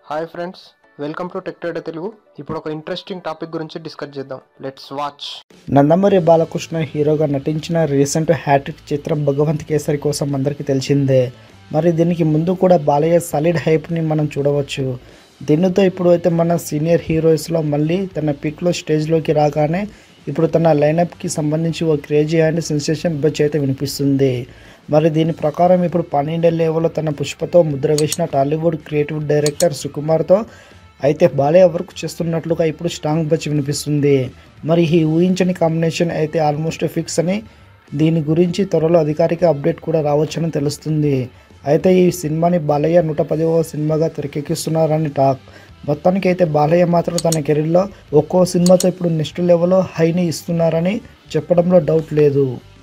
hi friends welcome to tech trader Telugu ఇప్పుడు ఒక interesting topic గురించి డిస్కస్ చేద్దాం లెట్స్ వాచ్ నందమూరి బాలకృష్ణ హీరోగా నటించిన రీసెంట్ హ్యాట్రిక్ చిత్రం భగవంత్ కేసరి కోసం అందరికీ తెలిసిందే మరి దీనికి ముందు కూడా బాలయ్య సాలిడ్ హైప్ని మనం చూడవచ్చు దీనితో ఇప్పుడు అయితే మన సీనియర్ హీరోస్లో మళ్ళీ తన పీక్లో స్టేజ్లోకి రాగానే ఇప్పుడు తన లైనప్కి సంబంధించి ఓ క్రేజీ అండ్ సెన్సేషన్ బచ్ అయితే వినిపిస్తుంది మరి దీని ప్రకారం ఇప్పుడు పాన్ ఇండియా లెవెల్లో తన పుష్పతో ముద్ర వేసిన టాలీవుడ్ క్రియేటివ్ డైరెక్టర్ సుకుమార్తో అయితే బాలయ్య వర్క్ చేస్తున్నట్లుగా ఇప్పుడు స్ట్రాంగ్ బచ్ వినిపిస్తుంది మరి ఈ ఊహించని కాంబినేషన్ అయితే ఆల్మోస్ట్ ఫిక్స్ అని దీని గురించి త్వరలో అధికారిక అప్డేట్ కూడా రావచ్చని తెలుస్తుంది అయితే ఈ సినిమాని బాలయ్య నూట పదివ సినిమాగా తెరకెక్కిస్తున్నారని టాక్ మొత్తానికి అయితే బాలయ్య మాత్రం తన కెరీర్లో ఒక్కో సినిమాతో ఇప్పుడు నెక్స్ట్ లెవెల్లో హైని ఇస్తున్నారని చెప్పడంలో డౌట్ లేదు